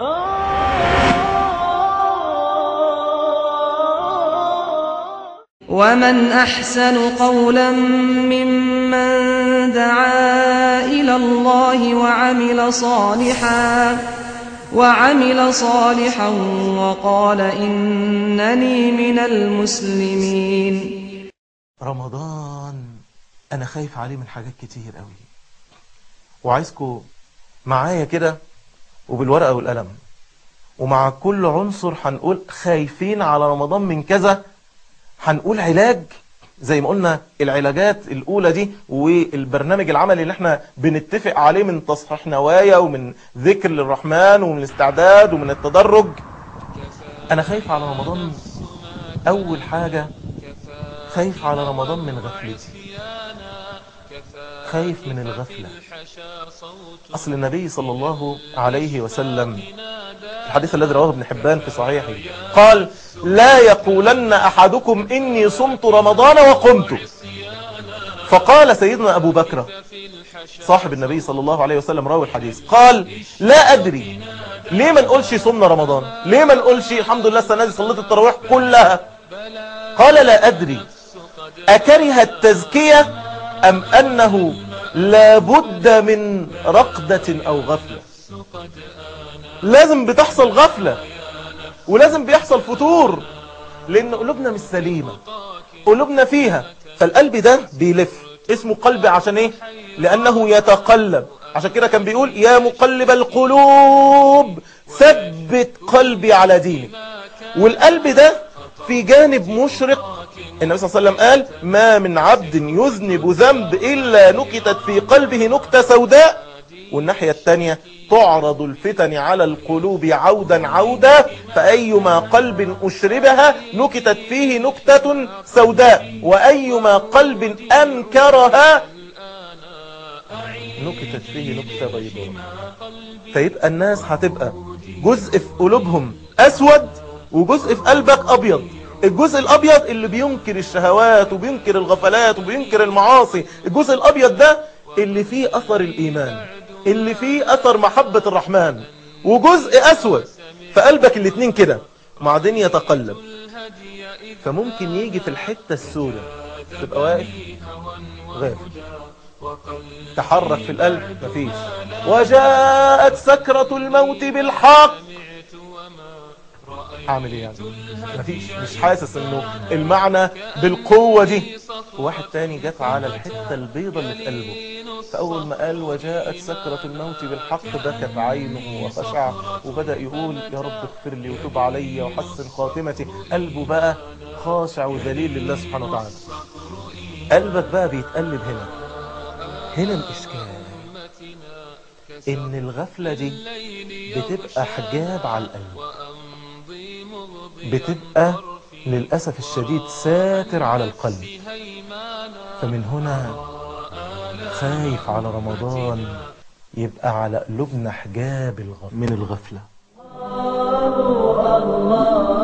ومن أحسن قولا ممن دعا إلى الله وعمل صالحا وعمل صالحا وقال إنني من المسلمين رمضان انا خايف عليه من حاجات كتير قوي وعايزكم معايا كده وبالورقة والقلم ومع كل عنصر هنقول خايفين على رمضان من كذا هنقول علاج زي ما قلنا العلاجات الأولى دي والبرنامج العملي اللي احنا بنتفق عليه من تصحيح نوايا ومن ذكر للرحمن ومن الاستعداد ومن التدرج أنا خايف على رمضان أول حاجة خايف على رمضان من غفلتي خايف من الغفلة أصل النبي صلى الله عليه وسلم الحديث الذي رواه ابن حبان في صحيحه قال لا يقولن أحدكم إني صمت رمضان وقمت فقال سيدنا أبو بكر صاحب النبي صلى الله عليه وسلم راوي الحديث قال لا أدري ليه ما نقولش صمنا رمضان ليه ما نقولش الحمد لله السنة دي صليت التراويح كلها قال لا أدري أكره التزكية أم أنه لابد من رقدة أو غفلة لازم بتحصل غفلة ولازم بيحصل فتور لأن قلوبنا مش سليمة قلوبنا فيها فالقلب ده بيلف اسمه قلب عشان ايه لأنه يتقلب عشان كده كان بيقول يا مقلب القلوب ثبت قلبي على دينك والقلب ده في جانب مشرق النبي صلى الله عليه وسلم قال ما من عبد يذنب ذنب إلا نكتت في قلبه نكتة سوداء والناحية الثانية تعرض الفتن على القلوب عودا عودا فأيما قلب أشربها نكتت فيه نكتة سوداء وأيما قلب أنكرها نكتت فيه نكتة بيضاء فيبقى الناس هتبقى جزء في قلوبهم أسود وجزء في قلبك أبيض الجزء الأبيض اللي بينكر الشهوات وبينكر الغفلات وبينكر المعاصي الجزء الأبيض ده اللي فيه أثر الإيمان اللي فيه أثر محبة الرحمن وجزء أسود فقلبك الاتنين كده بعدين يتقلب فممكن يجي في الحتة السوداء تبقى واقف غافل تحرك في القلب مفيش وجاءت سكرة الموت بالحق اعمل ايه يعني مفيش مش حاسس انه المعنى بالقوة دي واحد تاني جت على الحتة البيضة اللي في قلبه فاول ما قال وجاءت سكرة الموت بالحق بكت عينه وخشع وبدأ يقول يا رب اغفر لي وتوب علي وحسن خاتمتي قلبه بقى خاشع وذليل لله سبحانه وتعالى قلبك بقى بيتقلب هنا هنا الاشكال ان الغفلة دي بتبقى حجاب على القلب بتبقى للأسف الشديد ساتر على القلب فمن هنا خايف على رمضان يبقى على قلوبنا حجاب الغفلة من الغفلة الله